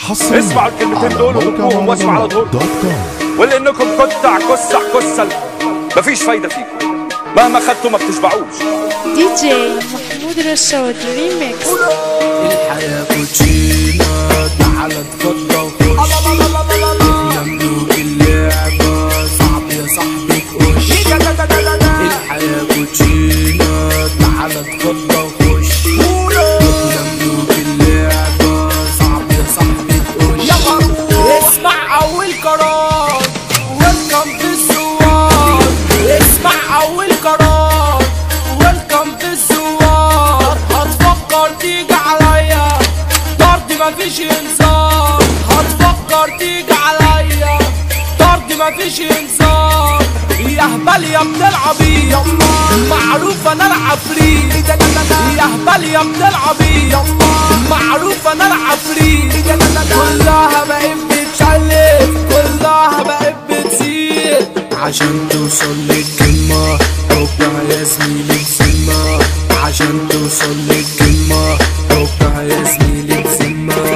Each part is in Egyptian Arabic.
حصريا اسمعوا الكلمتين دول وحطوهم واسمعوا على طول دوت كوم واللي انكم كتع كسع كسل مفيش فايده فيكم مهما خدتوا ما بتشبعوش دي جي محمود رشاد ريميكس الحياة كوتشينة تعال اتفضى وخش مملوك اللعبة صعب يا صاحبي تخش الحياة كوتشينة تعال اتفضى وخش مملوك اللعبة صعب يا صاحبي تخش اسمع أول قرار ويلكم في الزوار اسمع أول قرار ويلكم في الزوار هتفكر تيجي عليا طرد مفيش انذار هتفكر تيجي عليا طرد مفيش انذار يا هبل يا ابن العبيط معروف انا العفريت يا هبل يا ابن العبيط معروف انا العفريت كلها بقت بتشلف كلها بقت بتزيد عشان توصل للقمة ربها يا زميلي بذمة عشان توصل للقمة ربها يا زميلي بذمة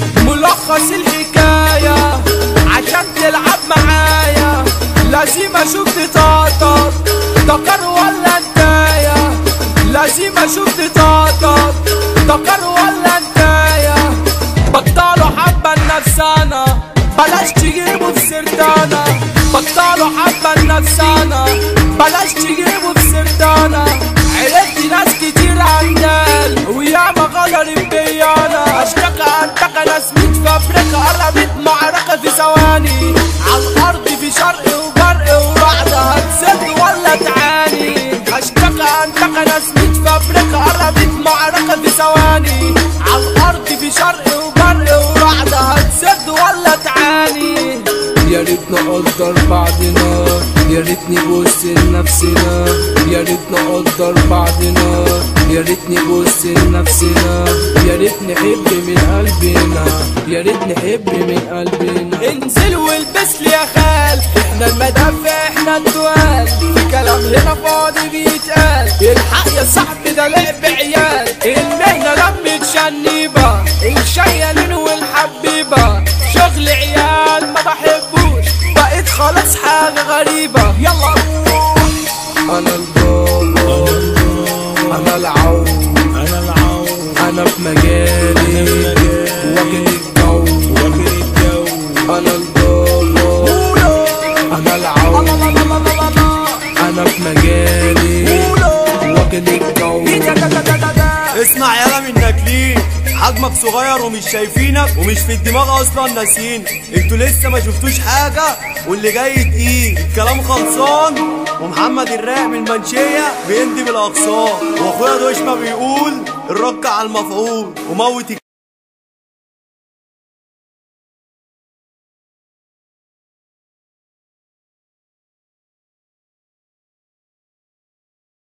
ملخص الحكاية عشان تلعب معايا لازم اشوف بطاقتك ذكر ولا انتايا لازم اشوف بطاقتك ذكر ولا انتايا بطلوا حبة لنفسانا بلاش تجيبوا في سردانا بطلوا حبة لنفسانا بلاش تجيبوا في سردانا عرفت ناس كتير عندال وياما غدر بيانا اشتكى انتقى ناس ميت في افريقيا قربت معركة في ثواني على الارض في شرق وغرق ورعد هتسد ولا تعاني اشتكى انتقى ناس ميت في افريقيا قربت معركة في ثواني على الارض في شرق وغرق ورعد هتسد ولا تعاني يا ريت نقدر بعضنا يا ريت نبص لنفسنا يا ريت نقدر بعضنا يا ريت نبص لنفسنا يا ريت نحب من قلبنا يا ريت نحب من قلبنا انزل والبس لي يا خال احنا المدافع احنا التوال في كلام هنا فاضي بيتقال الحق يا صاحبي ده لعب عيال المهنة لمت شنيبة الشيالين والحبيبة شغل عيال ما بحبوش بقيت خلاص حاجة غريبة يلا انا البابا انا العون انا العون انا في مجالي واكل الجو واكل الجو انا البابا انا العون انا في مجالي واكل الجو اسمع يالا من ناكلين حجمك صغير ومش شايفينك ومش في الدماغ اصلا ناسين انتوا لسه ما شفتوش حاجه واللي جاي تقيل الكلام خلصان ومحمد الراق من المنشيه بيندي بالاقصان واخويا دوشما بيقول الرك على المفعول وموت